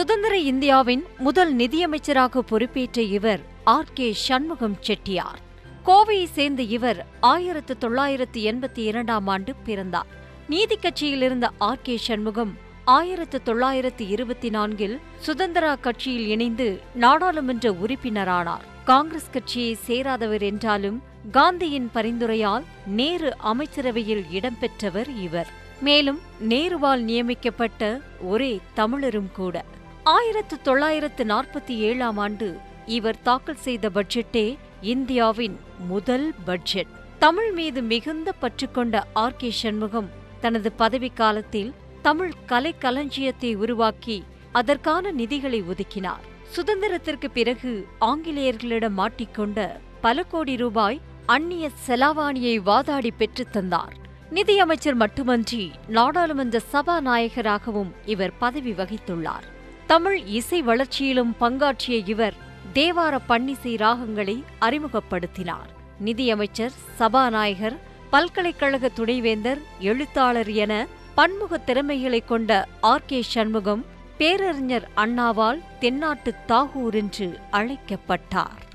சுதந்திர இந்தியாவின் முதல் நிதியமைச்சராக பொறுப்பேற்ற இவர் ஆர் கே சண்முகம் செட்டியார் கோவையை சேர்ந்த இவர் ஆயிரத்து தொள்ளாயிரத்து எண்பத்தி இரண்டாம் ஆண்டு பிறந்தார் நீதி கட்சியில் இருந்த ஆர் கே சண்முகம் ஆயிரத்து தொள்ளாயிரத்து இருபத்தி நான்கில் சுதந்திரா கட்சியில் இணைந்து நாடாளுமன்ற உறுப்பினரானார் காங்கிரஸ் கட்சியை சேராதவர் என்றாலும் காந்தியின் பரிந்துரையால் நேரு அமைச்சரவையில் இடம்பெற்றவர் இவர் மேலும் நேருவால் நியமிக்கப்பட்ட ஒரே தமிழரும் கூட ஆயிரத்து தொள்ளாயிரத்து நாற்பத்தி ஏழாம் ஆண்டு இவர் தாக்கல் செய்த பட்ஜெட்டே இந்தியாவின் முதல் பட்ஜெட் தமிழ் மீது மிகுந்த பற்று கொண்ட ஆர் கே சண்முகம் தனது பதவி காலத்தில் தமிழ் கலை களஞ்சியத்தை உருவாக்கி அதற்கான நிதிகளை ஒதுக்கினார் சுதந்திரத்திற்கு பிறகு ஆங்கிலேயர்களிடம் மாட்டிக்கொண்ட பல கோடி ரூபாய் அந்நிய செலாவாணியை வாதாடி பெற்றுத் தந்தார் நிதியமைச்சர் மட்டுமன்றி நாடாளுமன்ற சபாநாயகராகவும் இவர் பதவி வகித்துள்ளார் தமிழ் இசை வளர்ச்சியிலும் பங்காற்றிய இவர் தேவார பன்னிசை ராகங்களை அறிமுகப்படுத்தினார் நிதியமைச்சர் சபாநாயகர் பல்கலைக்கழக துணைவேந்தர் எழுத்தாளர் என பன்முக திறமைகளை கொண்ட ஆர் கே சண்முகம் பேரறிஞர் அண்ணாவால் தென்னாட்டு தாகூர் என்று அழைக்கப்பட்டார்